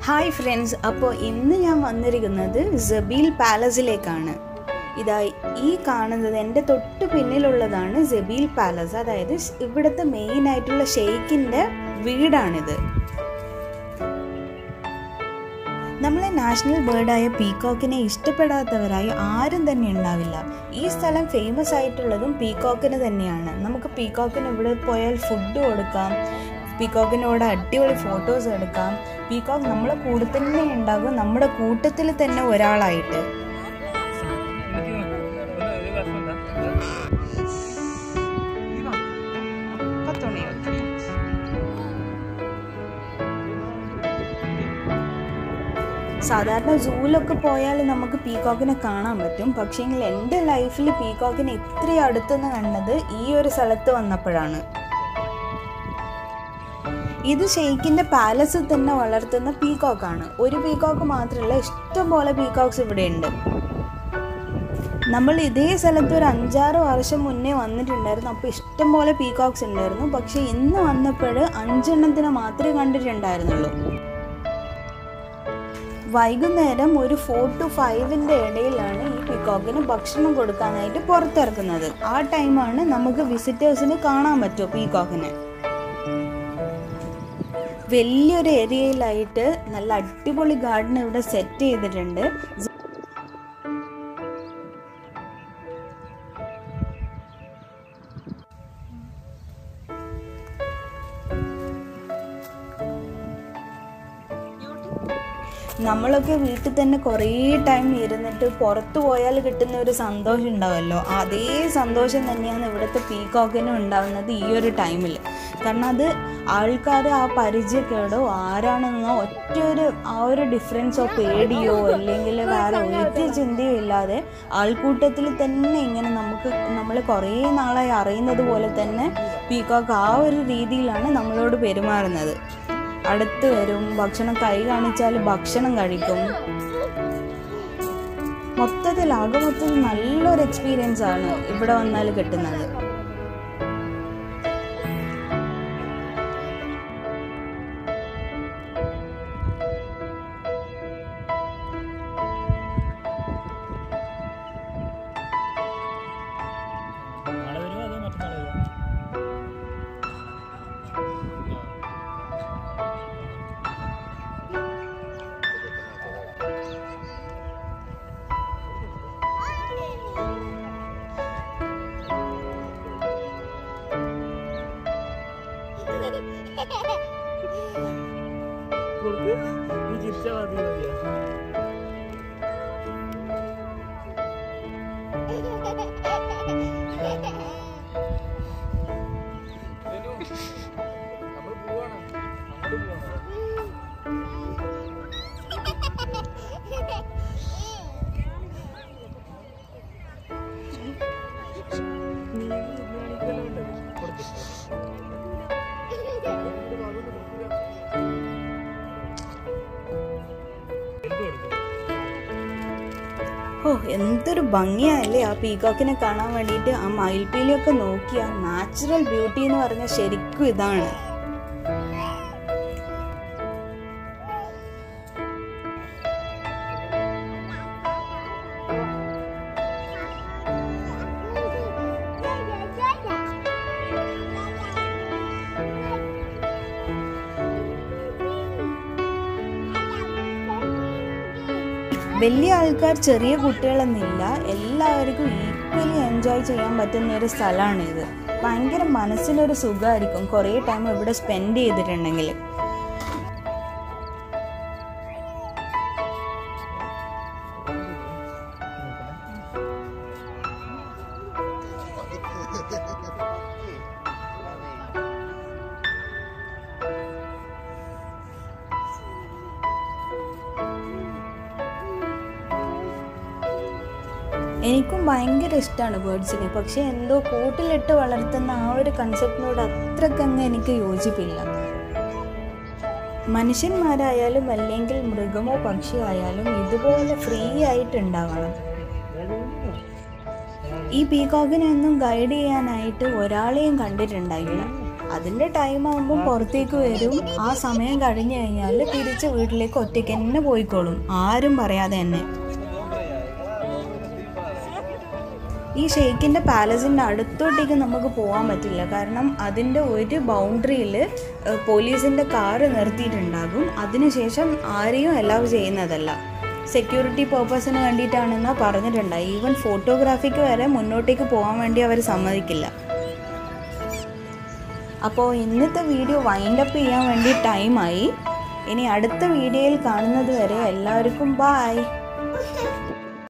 hi friends അപ്പോൾ ഇന്ന് ഞാൻ വന്നിരിക്കുന്നത് ജബീൽ പാലസിലേക്കാണ് ഇതാ ഈ കാണുന്നത് എൻ്റെ തൊട്ട് പിന്നിലുള്ളതാണ് ജബീൽ പാലസ് അതായത് ഇവിടുത്തെ മെയിൻ ആയിട്ടുള്ള ഷെയ്ഖിൻ്റെ വീടാണിത് നമ്മളെ നാഷണൽ ബേർഡായ പീകോക്കിനെ ഇഷ്ടപ്പെടാത്തവരായി ആരും തന്നെ ഉണ്ടാവില്ല ഈ സ്ഥലം ഫേമസ് ആയിട്ടുള്ളതും പീകോക്കിന് തന്നെയാണ് നമുക്ക് പീകോക്കിന് ഇവിടെ പോയാൽ ഫുഡ് കൊടുക്കാം പീകോക്കിനോട് അടിപൊളി ഫോട്ടോസ് എടുക്കാം പീകോക്ക് നമ്മളെ കൂടെ തന്നെ ഉണ്ടാകും നമ്മുടെ കൂട്ടത്തിൽ തന്നെ ഒരാളായിട്ട് സാധാരണ സൂവിലൊക്കെ പോയാൽ നമുക്ക് പീകോക്കിനെ കാണാൻ പറ്റും പക്ഷേങ്കിൽ എൻ്റെ ലൈഫിൽ പീകോക്കിനെ ഇത്രയും അടുത്തുനിന്ന് കണ്ടത് ഈ ഒരു സ്ഥലത്ത് വന്നപ്പോഴാണ് ഇത് ഷെയ്ഖിൻ്റെ പാലസിൽ തന്നെ വളർത്തുന്ന പീകോക്കാണ് ഒരു പീകോക്ക് മാത്രമല്ല ഇഷ്ടംപോലെ പീകോക്സ് ഇവിടെ ഉണ്ട് നമ്മൾ ഇതേ സ്ഥലത്ത് ഒരു അഞ്ചാറ് വർഷം മുന്നേ വന്നിട്ടുണ്ടായിരുന്നു അപ്പോൾ ഇഷ്ടംപോലെ പീകോക്സ് ഉണ്ടായിരുന്നു പക്ഷേ ഇന്ന് വന്നപ്പോൾ അഞ്ചെണ്ണത്തിന് മാത്രമേ കണ്ടിട്ടുണ്ടായിരുന്നുള്ളൂ വൈകുന്നേരം ഒരു ഫോർ ടു ഫൈവിൻ്റെ ഇടയിലാണ് ഈ പിക്കോക്കിന് ഭക്ഷണം കൊടുക്കാനായിട്ട് പുറത്തിറക്കുന്നത് ആ ടൈമാണ് നമുക്ക് വിസിറ്റേഴ്സിന് കാണാൻ പറ്റുമോ പീകോക്കിനെ വലിയൊരു ഏരിയയിലായിട്ട് നല്ല അടിപൊളി ഗാർഡൻ ഇവിടെ സെറ്റ് ചെയ്തിട്ടുണ്ട് നമ്മളൊക്കെ വീട്ടിൽ തന്നെ കുറേ ടൈം ഇരുന്നിട്ട് പുറത്തു പോയാൽ കിട്ടുന്ന ഒരു സന്തോഷം ഉണ്ടാവുമല്ലോ അതേ സന്തോഷം തന്നെയാണ് ഇവിടുത്തെ പീകോക്കിനും ഉണ്ടാവുന്നത് ഈ ഒരു ടൈമിൽ കാരണം അത് ആൾക്കാർ ആ പരിചയക്കേടോ ആരാണെന്നോ ഒറ്റ ഒരു ആ ഒരു ഡിഫറൻസോ പേടിയോ അല്ലെങ്കിൽ വേറെ ഒരു ചിന്തയോ ഇല്ലാതെ ആൾക്കൂട്ടത്തിൽ തന്നെ ഇങ്ങനെ നമുക്ക് നമ്മൾ കുറേ നാളായി അറിയുന്നത് പോലെ തന്നെ പീകോക്ക് ആ ഒരു രീതിയിലാണ് നമ്മളോട് പെരുമാറുന്നത് അടുത്ത് വരും ഭക്ഷണം കൈ കാണിച്ചാൽ ഭക്ഷണം കഴിക്കും മൊത്തത്തിൽ ആകെ മൊത്തത്തിൽ നല്ലൊരു എക്സ്പീരിയൻസ് ആണ് ഇവിടെ വന്നാൽ കിട്ടുന്നത് നാളെ വരുമോ അതോ മറ്റന്നാൾ വരുമോ കൊടുക്ക് നീ ചിരിച്ചാ മതി മതിയാ നീ കാണിക്കലോ ഉണ്ടത് കൊടുക്ക് എന്ത് കൊടുക്കും ഓ എന്തൊരു ഭംഗിയല്ലേ ആ പീകോക്കിനെ കാണാൻ വേണ്ടിയിട്ട് ആ മയിൽപ്പീലിയൊക്കെ നോക്കി ആ നാച്ചുറൽ ബ്യൂട്ടി എന്ന് പറഞ്ഞാൽ ശരിക്കും ഇതാണ് വലിയ ആൾക്കാർ ചെറിയ കുട്ടികളെന്നില്ല എല്ലാവർക്കും ഈക്വലി എൻജോയ് ചെയ്യാൻ പറ്റുന്ന ഒരു സ്ഥലമാണിത് ഭയങ്കര മനസ്സിനൊരു സുഖമായിരിക്കും കുറേ ടൈം ഇവിടെ സ്പെൻഡ് ചെയ്തിട്ടുണ്ടെങ്കിൽ എനിക്കും ഭയങ്കര ഇഷ്ടമാണ് ബേർഡ്സിനെ പക്ഷെ എന്തോ കൂട്ടിലിട്ട് വളർത്തുന്ന ആ ഒരു കൺസെപ്റ്റിനോട് അത്രക്കങ്ങ് എനിക്ക് യോജിപ്പില്ല മനുഷ്യന്മാരായാലും അല്ലെങ്കിൽ മൃഗമോ പക്ഷിയോ ആയാലും ഇതുപോലെ ഫ്രീ ആയിട്ടുണ്ടാവണം ഈ പീകോക്കിനെ ഒന്നും ഗൈഡ് ചെയ്യാനായിട്ട് ഒരാളെയും കണ്ടിട്ടുണ്ടായില്ല അതിൻ്റെ ടൈം ആകുമ്പം പുറത്തേക്ക് വരും ആ സമയം കഴിഞ്ഞു കഴിഞ്ഞാൽ തിരിച്ച് വീട്ടിലേക്ക് ഒറ്റയ്ക്ക് തന്നെ പോയിക്കോളും ആരും പറയാതെ തന്നെ ഈ ഷെയ്ഖിൻ്റെ പാലസിൻ്റെ അടുത്തോട്ടേക്ക് നമുക്ക് പോകാൻ പറ്റില്ല കാരണം അതിൻ്റെ ഒരു ബൗണ്ടറിയിൽ പോലീസിൻ്റെ കാറ് നിർത്തിയിട്ടുണ്ടാകും അതിനുശേഷം ആരെയും അലൗ ചെയ്യുന്നതല്ല സെക്യൂരിറ്റി പർപ്പസിന് വേണ്ടിയിട്ടാണെന്നാണ് പറഞ്ഞിട്ടുണ്ടായി ഈവൻ ഫോട്ടോഗ്രാഫിക്ക് വരെ മുന്നോട്ടേക്ക് പോകാൻ വേണ്ടി അവർ സമ്മതിക്കില്ല അപ്പോൾ ഇന്നത്തെ വീഡിയോ വൈൻഡപ്പ് ചെയ്യാൻ വേണ്ടി ടൈമായി ഇനി അടുത്ത വീഡിയോയിൽ കാണുന്നത് വരെ എല്ലാവർക്കും ബായ്